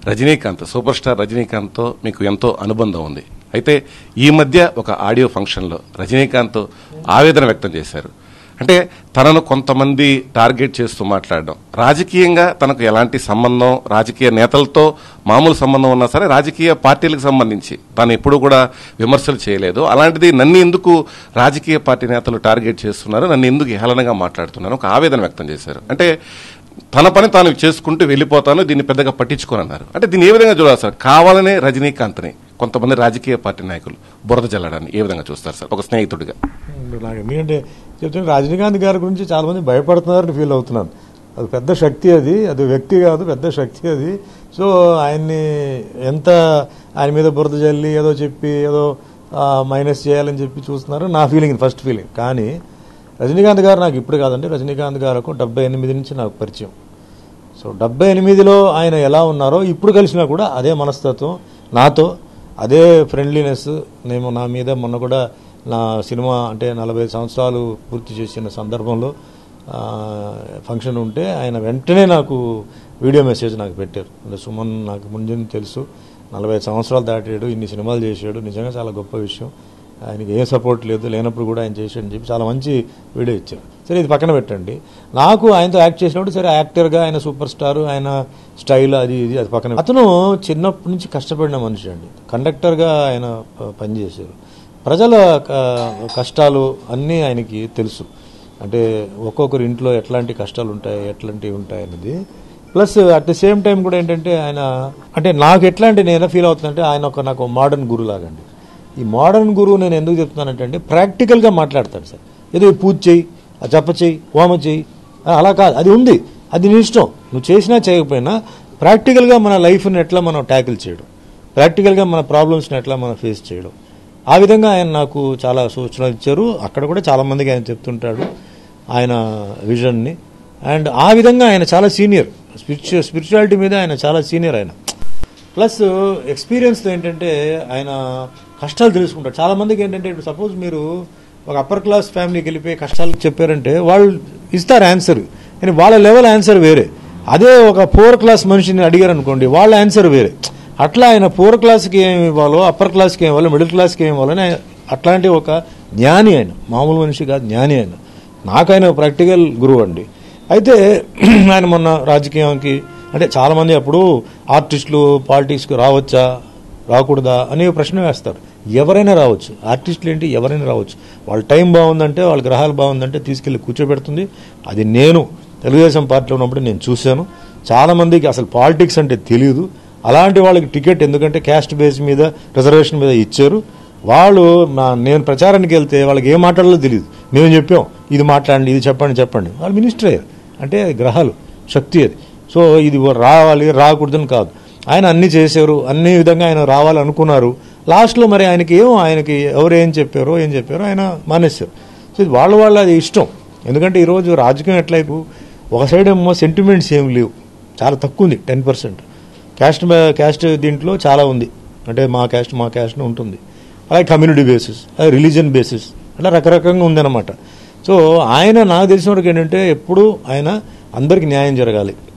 Rajinikanth super star రజనీకాంత్తో మీకు ఎంతో అనుబంధం ఉంది అయితే ఈ మధ్య ఒక ఆడియో ఫంక్షన్లో రజనీకాంత్ ఆవేదన వ్యక్తం చేశారు అంటే తనను కొంతమంది టార్గెట్ చేస్తూ మాట్లాడడం రాజకీయంగా తనకు ఎలాంటి సంబంధం రాజకీయ నేతలతో మామూలు సంబంధం ఉన్నా సరే రాజకీయ పార్టీలకు సంబంధించి తాను ఎప్పుడూ కూడా విమర్శలు చేయలేదు అలాంటిది నన్ను ఎందుకు రాజకీయ పార్టీ నేతలు టార్గెట్ చేస్తున్నారు నన్ను ఎందుకు హేళనగా మాట్లాడుతున్నారు ఒక ఆవేదన వ్యక్తం చేశారు అంటే తన పని తాను చేసుకుంటూ వెళ్ళిపోతాను దీన్ని పెద్దగా పట్టించుకోనన్నారు అంటే దీన్ని ఏ విధంగా చూడాలి సార్ కావాలనే రజనీకాంత్ని కొంతమంది రాజకీయ పార్టీ నాయకులు బురద జల్లడాన్ని ఏ విధంగా చూస్తారు సార్ ఒక స్నేహితుడిగా నాకు ఎందుకంటే చెప్తున్నా రజనీకాంత్ గారి గురించి చాలా మంది భయపడుతున్నారని ఫీల్ అవుతున్నాను అది పెద్ద శక్తి అది అది వ్యక్తి కాదు పెద్ద శక్తి అది సో ఆయన్ని ఎంత ఆయన మీద బురద జల్లి ఏదో చెప్పి ఏదో మైనస్ చేయాలని చెప్పి చూస్తున్నారు నా ఫీలింగ్ ఫస్ట్ ఫీలింగ్ కానీ రజనీకాంత్ గారు నాకు ఇప్పుడు కాదండి రజనీకాంత్ గారికి డెబ్బై ఎనిమిది నుంచి నాకు పరిచయం సో డెబ్బై ఎనిమిదిలో ఆయన ఎలా ఉన్నారో ఇప్పుడు కలిసినా కూడా అదే మనస్తత్వం నాతో అదే ఫ్రెండ్లీనెస్ నేను నా మీద మొన్న కూడా నా సినిమా అంటే నలభై సంవత్సరాలు పూర్తి చేసిన సందర్భంలో ఆ, ఫంక్షన్ ఉంటే ఆయన వెంటనే నాకు వీడియో మెసేజ్ నాకు పెట్టారు అంటే సుమన్ నాకు ముందు తెలుసు నలభై సంవత్సరాలు దాటాడు ఇన్ని సినిమాలు చేశాడు నిజంగా చాలా గొప్ప విషయం ఆయనకి ఏ సపోర్ట్ లేదు లేనప్పుడు కూడా ఆయన చేశాడని చెప్పి చాలా మంచి వీడియో ఇచ్చారు సరే ఇది పక్కన పెట్టండి నాకు ఆయనతో యాక్ట్ చేసినప్పుడు సరే యాక్టర్గా ఆయన సూపర్ స్టార్ ఆయన స్టైల్ అది ఇది అది పక్కన అతను చిన్నప్పటి నుంచి కష్టపడిన మనిషి అండి కండక్టర్గా ఆయన ప- పనిచేశారు ప్రజల క- కష్టాలు అన్నీ ఆయనకి తెలుసు అంటే ఒక్కొక్కరి ఇంట్లో ఎట్లాంటి కష్టాలు ఉంటాయి ఎట్లాంటివి ఉంటాయి అనేది plus at the same time కూడా ఏంటంటే ఆయన అంటే నాకు ఎట్లా అంటే నేను ఎలా ఫీల్ అవుతుందంటే ఆయన ఒక నాకు మోడర్న్ గురు లాగండి ఈ మోడర్న్ గురువు నేను ఎందుకు చెప్తున్నానంటే అండి ప్రాక్టికల్గా మాట్లాడతాడు సార్ ఏదో ఈ పూజ చేయి ఆ జప చేయి హోమ చేయి ఆ, అలా కాదు అది ఉంది అది నీ ఇష్టం నువ్వు చేసినా చేయకపోయినా ప్రాక్టికల్గా మన లైఫ్ని ఎట్లా మనం ట్యాకిల్ చేయడం ప్రాక్టికల్గా మన ప్రాబ్లమ్స్ని ఎట్లా మనం ఫేస్ చేయడం ఆ విధంగా ఆయన నాకు చాలా సూచనలు ఇచ్చారు అక్కడ కూడా చాలా మందికి ఆయన చెప్తుంటాడు ఆయన విజన్ని అండ్ ఆ విధంగా ఆయన చాలా సీనియర్ స్పిరిచు స్పిరిచువాలిటీ మీద ఆయన చాలా సీనియర్ ఆయన ప్లస్ ఎక్స్పీరియన్స్తో ఏంటంటే ఆయన కష్టాలు తెలుసుకుంటారు చాలా మందికి ఏంటంటే ఇప్పుడు సపోజ్ మీరు ఒక అప్పర్ క్లాస్ ఫ్యామిలీకి వెళ్ళిపోయి కష్టాలు చెప్పారంటే వాళ్ళు ఇస్తారు ఆన్సర్ కానీ వాళ్ళ లెవెల్ ఆన్సర్ వేరే అదే ఒక ఫోర్ క్లాస్ మనిషిని అడిగారు అనుకోండి వాళ్ళ ఆన్సర్ వేరే అట్లా ఆయన ఫోర్ క్లాస్కి ఏమి ఇవ్వాలో అప్పర్ క్లాస్కి ఏమి ఇవ్వాలో మిడిల్ క్లాస్కి ఏమి ఇవ్వాలో అని ఆయన అట్లాంటి ఒక జ్ఞాని ఆయన మామూలు మనిషి కాదు జ్ఞాని ఆయన నాకు ఆయన ప్రాక్టికల్ గురువు అండి అయితే ఆయన మొన్న రాజకీయానికి అంటే చాలా మంది అప్పుడు ఆర్టిస్టులు పాలిటిక్స్కి రావచ్చా రాకూడదా అనే ప్రశ్న వేస్తారు ఎవరైనా రావచ్చు ఆర్టిస్టులు ఏంటి ఎవరైనా రావచ్చు వాళ్ళ టైం బాగుందంటే వాళ్ళ గ్రహాలు బాగుందంటే తీసుకెళ్లి కూర్చోబెడుతుంది అది నేను తెలుగుదేశం పార్టీలో ఉన్నప్పుడు నేను చూశాను చాలా మందికి అసలు పాలిటిక్స్ అంటే తెలియదు అలాంటి వాళ్ళకి టికెట్ ఎందుకంటే క్యాస్ట్ బేస్ మీద రిజర్వేషన్ మీద ఇచ్చారు వాళ్ళు నా- నేను ప్రచారానికి వెళ్తే వాళ్ళకి ఏం మాట్లాడాలో తెలియదు మేము చెప్పాం ఇది మాట్లాడండి ఇది చెప్పండి చెప్పండి వాళ్ళు మినిస్టర్ అయ్యారు అంటే అది గ్రహాలు శక్తి అది సో ఇది రావాలి రాకూడదని కాదు ఆయన అన్ని చేశారు అన్ని విధంగా ఆయన రావాలనుకున్నారు లాస్ట్లో మరి ఆయనకి ఏమో ఆయనకి ఎవరు ఏం చెప్పారో ఏం చెప్పారో ఆయన మానేశారు సో ఇది వాళ్ళ వాళ్ళ అది ఇష్టం ఎందుకంటే ఈరోజు రాజకీయం ఎట్లయిపు ఒక సైడ్ ఏమో సెంటిమెంట్స్ ఏం లేవు చాలా తక్కువ ఉంది టెన్ పర్సెంట్ క్యాస్ట్ క్యాస్ట్ దీంట్లో చాలా ఉంది అంటే మా క్యాస్ట్ మా క్యాస్ట్ ఉంటుంది అలాగే కమ్యూనిటీ బేసిస్ అలాగే రిలీజియన్ బేసిస్ అట్లా రకరకంగా ఉందన్నమాట సో ఆయన నాకు తెలిసిన వరకు ఏంటంటే ఎప్పుడు ఆయన అందరికి న్యాయం జరగాలి